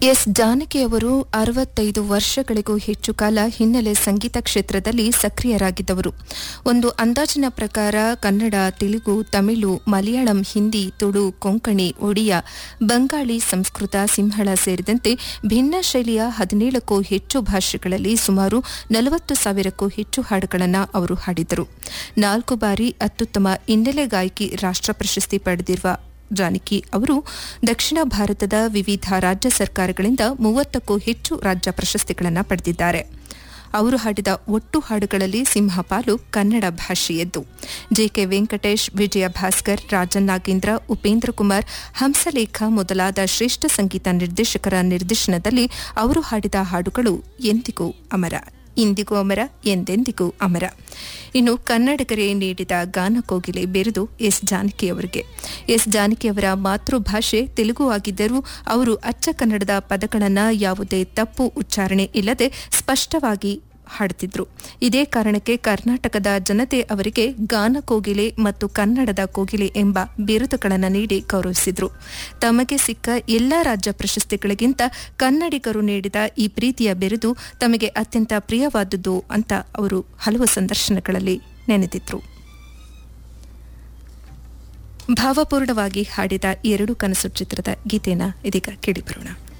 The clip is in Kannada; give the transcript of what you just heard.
ಎಸ್ ಜಾನಕಿ ಅವರು ಅರವತ್ತೈದು ವರ್ಷಗಳಿಗೂ ಹೆಚ್ಚು ಕಾಲ ಹಿನ್ನೆಲೆ ಸಂಗೀತ ಕ್ಷೇತ್ರದಲ್ಲಿ ಸಕ್ರಿಯರಾಗಿದ್ದವರು ಒಂದು ಅಂದಾಜಿನ ಪ್ರಕಾರ ಕನ್ನಡ ತೆಲುಗು ತಮಿಳು ಮಲಯಾಳಂ ಹಿಂದಿ ತುಳು ಕೊಂಕಣಿ ಒಡಿಯಾ ಬಂಗಾಳಿ ಸಂಸ್ಕೃತ ಸಿಂಹಳ ಸೇರಿದಂತೆ ಭಿನ್ನ ಶೈಲಿಯ ಹದಿನೇಳಕ್ಕೂ ಹೆಚ್ಚು ಭಾಷೆಗಳಲ್ಲಿ ಸುಮಾರು ನಲವತ್ತು ಸಾವಿರಕ್ಕೂ ಹೆಚ್ಚು ಹಾಡುಗಳನ್ನು ಅವರು ಹಾಡಿದರು ನಾಲ್ಕು ಬಾರಿ ಅತ್ಯುತ್ತಮ ಹಿನ್ನೆಲೆ ಗಾಯಕಿ ರಾಷ್ಟ್ರ ಪ್ರಶಸ್ತಿ ಪಡೆದಿರುವ ಜಾನಕಿ ಅವರು ದಕ್ಷಿಣ ಭಾರತದ ವಿವಿಧ ರಾಜ್ಯ ಸರ್ಕಾರಗಳಿಂದ ಮೂವತ್ತಕ್ಕೂ ಹೆಚ್ಚು ರಾಜ್ಯ ಪ್ರಶಸ್ತಿಗಳನ್ನು ಪಡೆದಿದ್ದಾರೆ ಅವರು ಹಾಡಿದ ಒಟ್ಟು ಹಾಡುಗಳಲ್ಲಿ ಸಿಂಹಪಾಲು ಕನ್ನಡ ಭಾಷೆಯದ್ದು ಜೆಕೆ ವೆಂಕಟೇಶ್ ವಿಜಯ ಭಾಸ್ಕರ್ ರಾಜನ್ ನಾಗೇಂದ್ರ ಉಪೇಂದ್ರ ಕುಮಾರ್ ಹಂಸಲೇಖ ಮೊದಲಾದ ಶ್ರೇಷ್ಠ ಸಂಗೀತ ನಿರ್ದೇಶಕರ ನಿರ್ದೇಶನದಲ್ಲಿ ಅವರು ಹಾಡಿದ ಹಾಡುಗಳು ಎಂದಿಗೂ ಅಮರ ಇಂದಿಗೂ ಅಮರ ಎಂದೆಂದಿಗೂ ಅಮರ ಇನ್ನು ಕನ್ನಡಿಗರೇ ನೀಡಿದ ಗಾನ ಕೋಗಿಲೆ ಬೆರೆದು ಎಸ್ ಜಾನಕಿ ಅವರಿಗೆ ಎಸ್ ಜಾನಕಿ ಅವರ ಮಾತೃಭಾಷೆ ತೆಲುಗು ಆಗಿದ್ದರೂ ಅವರು ಅಚ್ಚ ಕನ್ನಡದ ಪದಗಳನ್ನು ಯಾವುದೇ ತಪ್ಪು ಉಚ್ಚಾರಣೆ ಇಲ್ಲದೆ ಸ್ಪಷ್ಟವಾಗಿ ಹಾಡುತ್ತಿದ್ರು ಇದೇ ಕಾರಣಕ್ಕೆ ಕರ್ನಾಟಕದ ಜನತೆ ಅವರಿಗೆ ಗಾನ ಕೋಗಿಲೆ ಮತ್ತು ಕನ್ನಡದ ಕೋಗಿಲೆ ಎಂಬ ಬಿರುದುಗಳನ್ನು ನೀಡಿ ಗೌರವಿಸಿದ್ರು ತಮಗೆ ಸಿಕ್ಕ ಎಲ್ಲ ರಾಜ್ಯ ಪ್ರಶಸ್ತಿಗಳಿಗಿಂತ ಕನ್ನಡಿಗರು ನೀಡಿದ ಈ ಪ್ರೀತಿಯ ಬಿರುದು ತಮಗೆ ಅತ್ಯಂತ ಪ್ರಿಯವಾದುದು ಅಂತ ಅವರು ಹಲವು ಸಂದರ್ಶನಗಳಲ್ಲಿ ನೆನೆದಿದ್ರು ಭಾವಪೂರ್ಣವಾಗಿ ಹಾಡಿದ ಎರಡು ಕನಸು ಚಿತ್ರದ ಗೀತೆನ ಇದೀಗ ಕೇಳಿಬರೋಣ